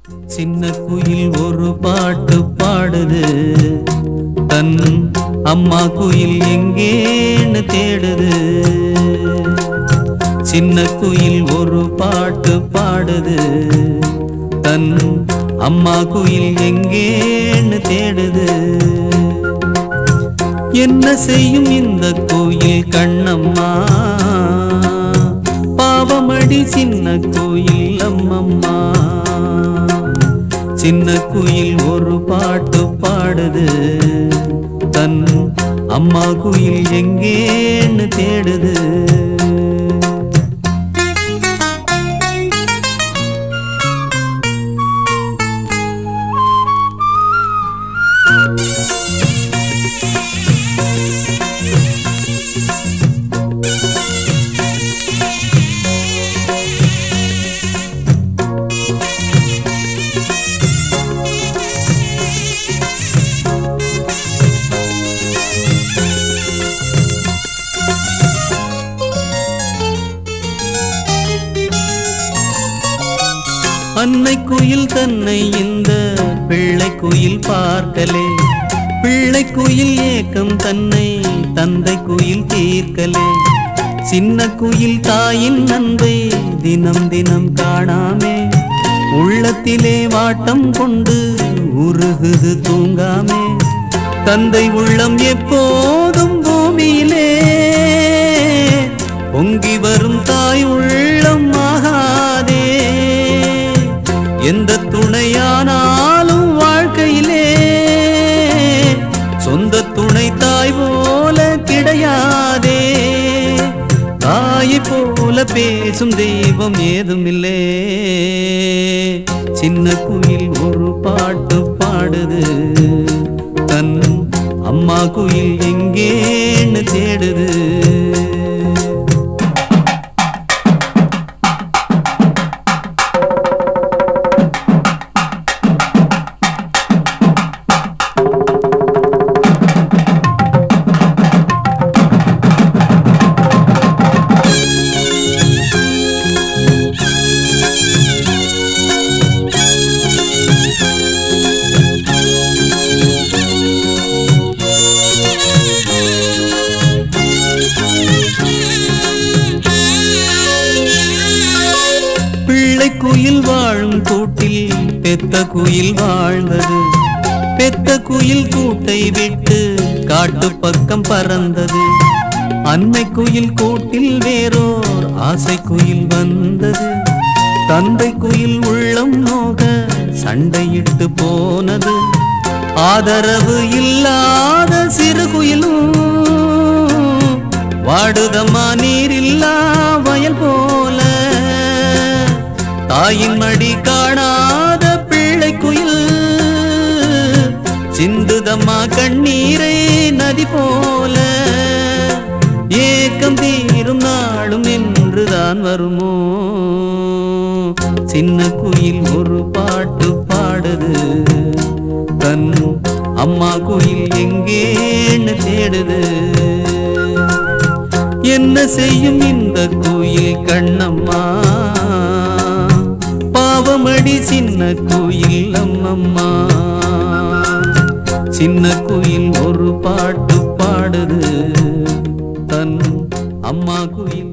சின்ன குயில் ஒரு பாட்டு பாடுது தன் அம்மா குயில் எங்கேன்னு தேடுது சின்ன குயில் ஒரு பாட்டு பாடுது தன் அம்மா குயில் எங்கேன்னு தேடுது என்ன செய்யும் இந்த கோயில் கண்ணம்மா பாவமடி சின்ன கோயில் அம்மம்மா சின்ன குயில் ஒரு பாட்டு பாடுது தன் அம்மா குயில் எங்கேன்னு தேடுது அன்னை குயில் தன்னை இந்த பிள்ளை குயில் பார்க்கலே பிள்ளை குயில் ஏக்கம் தன்னை தந்தை குயில் தீர்க்கலே சின்ன குயில் தாயின் அன்பை தினம் தினம் காணாமே உள்ளத்திலே வாட்டம் கொண்டு உருகுது தூங்காமே தந்தை உள்ளம் எப்போதும் பூமியிலே பொங்கி வரும் தாய் உள்ளம் ஆகாதே எந்த துணையானாலும் வாழ்க்கையிலே சொந்த துணை தாய் போல கிடையாதே தாயை போல பேசும் தெய்வம் ஏதுமில்லே சின்ன குயில் ஒரு பாட்டு பாடுது தன் அம்மா குயில் எங்கேன்னு தேடுது பிள்ளை குயில் வாழும் கூட்டில் பெத்த குயில் வாழ்ந்தது பெத்த குயில் கூட்டை விட்டு காட்டு பக்கம் பறந்தது அன்னை குயில் கூட்டில் வேறோர் ஆசை குயில் வந்தது தந்தை குயில் உள்ளம் நோக சண்டையிட்டு போனது ஆதரவு இல்லாத சிறு குயிலும் வாடுதம்மா நீரில்லா வயல் போல தாயின் மடி காணாத பிள்ளை குயில் சிந்துதம்மா கண்ணீரை நதி போல ஏக்கம் தீரும் நாளும் என்றுதான் வருமோ சின்ன குயில் ஒரு பாட்டு பாடுது தன் அம்மா குயில் எங்கேன்னு தேடுது என்ன செய்யும் இந்த கோயில் கண்ணம்மா பாவமடி சின்ன கோயில் அம்மம்மா சின்ன கோயில் ஒரு பாட்டு பாடுது தன் அம்மா கோயில்